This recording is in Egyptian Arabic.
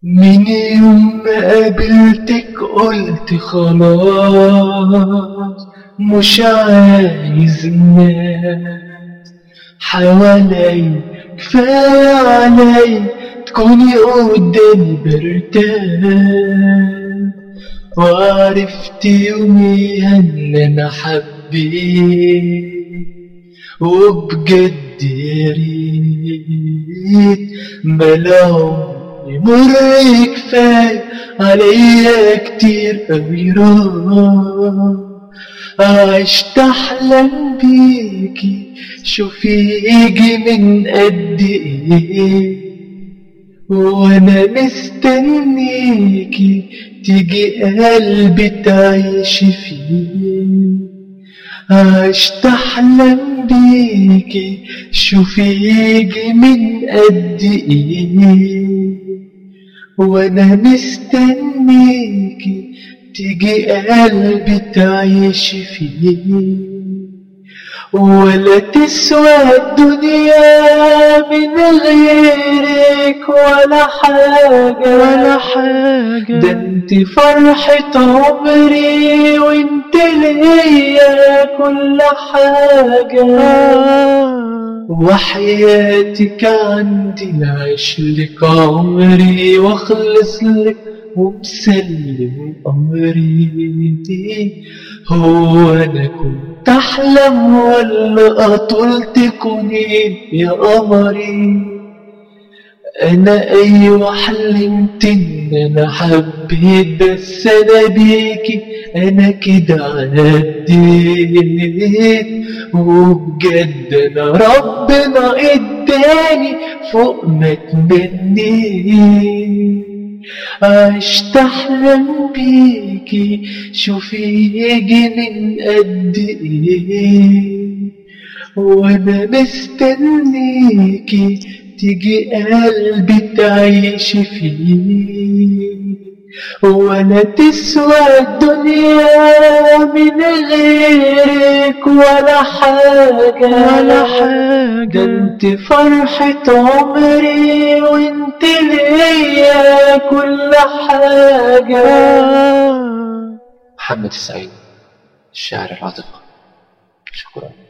من يوم ما قابلتك قلت خلاص مش عايز ناس حوالي كفاية علي تكوني قدامي برتاح وعرفت يوميها ان انا حبيت وبجد يا ريت ملعون يمر كفاية عليا كتير اوي عشت احلم بيكي شوفي يجي من قد ايه وانا مستنيكي تيجي قلبي تعيش فيه عشت احلم بيكي شوفي يجي من قد ايه وانا مستنيكي تيجي قلبي تعيش فيه ولا تسوى الدنيا من غيرك ولا حاجة ولا حاجة ده انت فرحة عمري وانت ليا كل حاجة آه. وحياتك عندي عايش لك عمري واخلص لك ومسلم امري هو انا كنت احلم ولا اطول تكونين يا قمري انا ايوه حلمت ان انا حبيت بس انا بيكي انا كده عديت وبجد انا ربنا اداني فوق ما تمنيت عشت احلم بيكي شوفي يجي من قد ايه وانا مستنيكي تيجي قلبي تعيش فيه ولا تسوى الدنيا من غيرك ولا حاجة ولا ده حاجة انت فرحة عمري وانت ليا كل حاجة آه. محمد السعيد الشاعر العاطفة شكرا